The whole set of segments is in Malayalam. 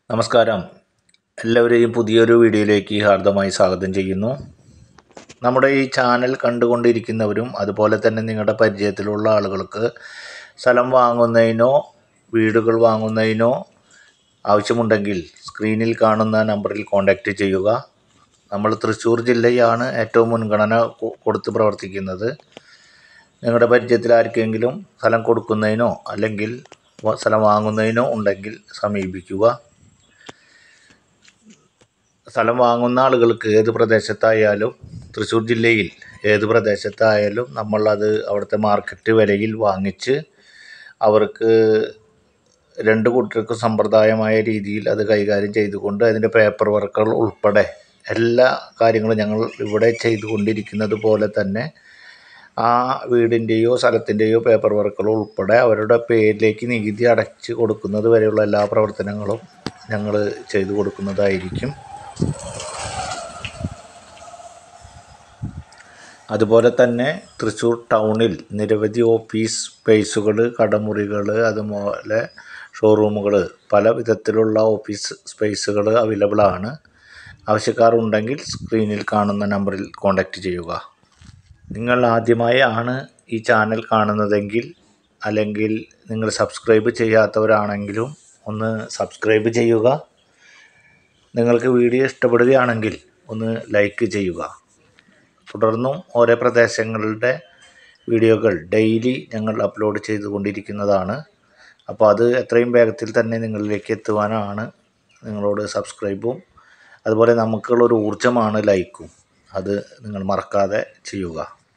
നമസ്കാരം എല്ലാവരെയും പുതിയൊരു വീഡിയോയിലേക്ക് ഹാർദമായി സ്വാഗതം ചെയ്യുന്നു നമ്മുടെ ഈ ചാനൽ കണ്ടുകൊണ്ടിരിക്കുന്നവരും അതുപോലെ തന്നെ നിങ്ങളുടെ പരിചയത്തിലുള്ള ആളുകൾക്ക് സ്ഥലം വാങ്ങുന്നതിനോ വീടുകൾ വാങ്ങുന്നതിനോ ആവശ്യമുണ്ടെങ്കിൽ സ്ക്രീനിൽ കാണുന്ന നമ്പറിൽ കോൺടാക്റ്റ് ചെയ്യുക നമ്മൾ തൃശ്ശൂർ ജില്ലയാണ് ഏറ്റവും മുൻഗണന കൊ- കൊടുത്ത് പ്രവർത്തിക്കുന്നത് നിങ്ങളുടെ പരിചയത്തിൽ ആർക്കെങ്കിലും സ്ഥലം കൊടുക്കുന്നതിനോ അല്ലെങ്കിൽ വ- സ്ഥലം വാങ്ങുന്നതിനോ ഉണ്ടെങ്കിൽ സമീപിക്കുക സ്ഥലം വാങ്ങുന്ന ആളുകൾക്ക് ഏത് പ്രദേശത്തായാലും തൃശ്ശൂർ ജില്ലയിൽ ഏത് പ്രദേശത്തായാലും നമ്മളത് അവിടുത്തെ മാർക്കറ്റ് വിലയിൽ വാങ്ങിച്ച് അവർക്ക് രണ്ട് കൂട്ടർക്കും സമ്പ്രദായമായ രീതിയിൽ അത് കൈകാര്യം ചെയ്തുകൊണ്ട് അതിൻ്റെ പേപ്പർ വർക്കുകൾ ഉൾപ്പെടെ എല്ലാ കാര്യങ്ങളും ഞങ്ങൾ ഇവിടെ ചെയ്തുകൊണ്ടിരിക്കുന്നത് പോലെ തന്നെ ആ വീടിൻ്റെയോ സ്ഥലത്തിൻ്റെയോ പേപ്പർ വർക്കുകൾ ഉൾപ്പെടെ അവരുടെ പേരിലേക്ക് നികുതി അടച്ച് കൊടുക്കുന്നത് വരെയുള്ള എല്ലാ പ്രവർത്തനങ്ങളും ഞങ്ങൾ ചെയ്തു കൊടുക്കുന്നതായിരിക്കും അതുപോലെ തന്നെ തൃശ്ശൂർ ടൗണിൽ നിരവധി ഓഫീസ് സ്പേസുകൾ കടമുറികൾ അതുപോലെ ഷോറൂമുകൾ പല വിധത്തിലുള്ള ഓഫീസ് സ്പേസുകൾ അവൈലബിൾ ആണ് ആവശ്യക്കാർ ഉണ്ടെങ്കിൽ സ്ക്രീനിൽ കാണുന്ന നമ്പറിൽ കോൺടാക്റ്റ് ചെയ്യുക നിങ്ങൾ ആദ്യമായി ആണ് ഈ ചാനൽ കാണുന്നതെങ്കിൽ അല്ലെങ്കിൽ നിങ്ങൾ സബ്സ്ക്രൈബ് ചെയ്യാത്തവരാണെങ്കിലും ഒന്ന് സബ്സ്ക്രൈബ് ചെയ്യുക നിങ്ങൾക്ക് വീഡിയോ ഇഷ്ടപ്പെടുകയാണെങ്കിൽ ഒന്ന് ലൈക്ക് ചെയ്യുക തുടർന്നും ഓരോ പ്രദേശങ്ങളുടെ വീഡിയോകൾ ഡെയിലി ഞങ്ങൾ അപ്ലോഡ് ചെയ്തുകൊണ്ടിരിക്കുന്നതാണ് അപ്പോൾ അത് എത്രയും വേഗത്തിൽ തന്നെ നിങ്ങളിലേക്ക് എത്തുവാനാണ് നിങ്ങളോട് സബ്സ്ക്രൈബും അതുപോലെ നമുക്കുള്ളൊരു ഊർജ്ജമാണ് ലൈക്കും അത് നിങ്ങൾ മറക്കാതെ ചെയ്യുക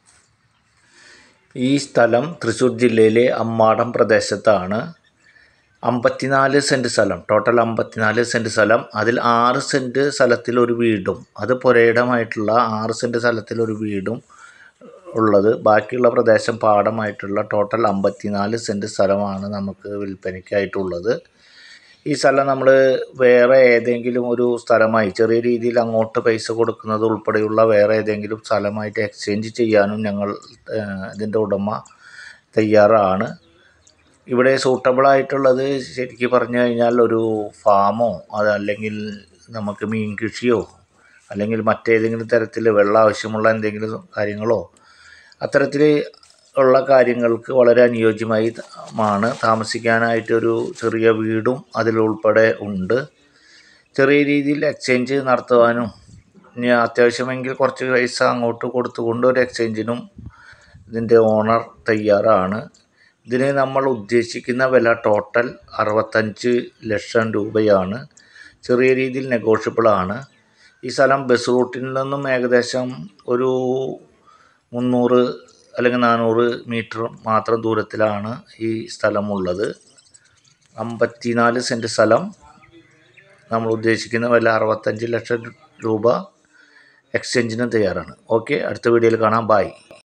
ഈ സ്ഥലം തൃശ്ശൂർ ജില്ലയിലെ അമ്മാടം പ്രദേശത്താണ് അമ്പത്തിനാല് സെൻറ്റ് സ്ഥലം ടോട്ടൽ അമ്പത്തിനാല് സെൻറ്റ് സ്ഥലം അതിൽ ആറ് സെൻറ്റ് സ്ഥലത്തിൽ ഒരു വീടും അത് പുരയിടമായിട്ടുള്ള ആറ് സെൻറ്റ് സ്ഥലത്തിൽ ഒരു വീടും ഉള്ളത് ബാക്കിയുള്ള പ്രദേശം പാടമായിട്ടുള്ള ടോട്ടൽ അമ്പത്തിനാല് സെൻറ്റ് സ്ഥലമാണ് നമുക്ക് വിൽപ്പനയ്ക്കായിട്ടുള്ളത് ഈ സ്ഥലം നമ്മൾ വേറെ ഏതെങ്കിലും ഒരു സ്ഥലമായി ചെറിയ രീതിയിൽ അങ്ങോട്ട് പൈസ കൊടുക്കുന്നത് ഉൾപ്പെടെയുള്ള വേറെ ഏതെങ്കിലും സ്ഥലമായിട്ട് എക്സ്ചേഞ്ച് ചെയ്യാനും ഞങ്ങൾ ഏഹ്, ഇതിൻ്റെ ഉടമ തയ്യാറാണ് ഇവിടെ സൂട്ടബിൾ ആയിട്ടുള്ളത് ശരിക്കും പറഞ്ഞു കഴിഞ്ഞാൽ ഒരു ഫാമോ അതല്ലെങ്കിൽ നമുക്ക് മീൻ കൃഷിയോ അല്ലെങ്കിൽ മറ്റേതെങ്കിലും തരത്തിൽ വെള്ളം ആവശ്യമുള്ള എന്തെങ്കിലും കാര്യങ്ങളോ അത്തരത്തിൽ ഉള്ള കാര്യങ്ങൾക്ക് വളരെ അനുയോജ്യമായി മാണ് താമസിക്കാനായിട്ടൊരു ചെറിയ വീടും അതിലുൾപ്പെടെ ഉണ്ട് ചെറിയ രീതിയിൽ എക്സ്ചേഞ്ച് നടത്തുവാനും ഇനി അത്യാവശ്യമെങ്കിൽ കുറച്ച് പൈസ അങ്ങോട്ട് കൊടുത്തുകൊണ്ട് ഒരു എക്സ്ചേഞ്ചിനും ഇതിൻ്റെ ഓണർ തയ്യാറാണ് ഇതിന് നമ്മൾ ഉദ്ദേശിക്കുന്ന വില ടോട്ടൽ അറുപത്തഞ്ച് ലക്ഷം രൂപയാണ് ചെറിയ രീതിയിൽ നെഗോഷ്യബിൾ ആണ് ഈ സ്ഥലം ബസ് റൂട്ടിൽ നിന്നും ഏകദേശം ഒരു മുന്നൂറ് അല്ലെങ്കിൽ നാനൂറ് മീറ്റർ മാത്രം ദൂരത്തിലാണ് ഈ സ്ഥലമുള്ളത് അമ്പത്തിനാല് സെൻറ്റ് സ്ഥലം നമ്മൾ ഉദ്ദേശിക്കുന്ന വില അറുപത്തഞ്ച് ലക്ഷം രൂപ എക്സ്ചേഞ്ചിനും തയ്യാറാണ് ഓക്കെ അടുത്ത വീഡിയോയിൽ കാണാം ബായ്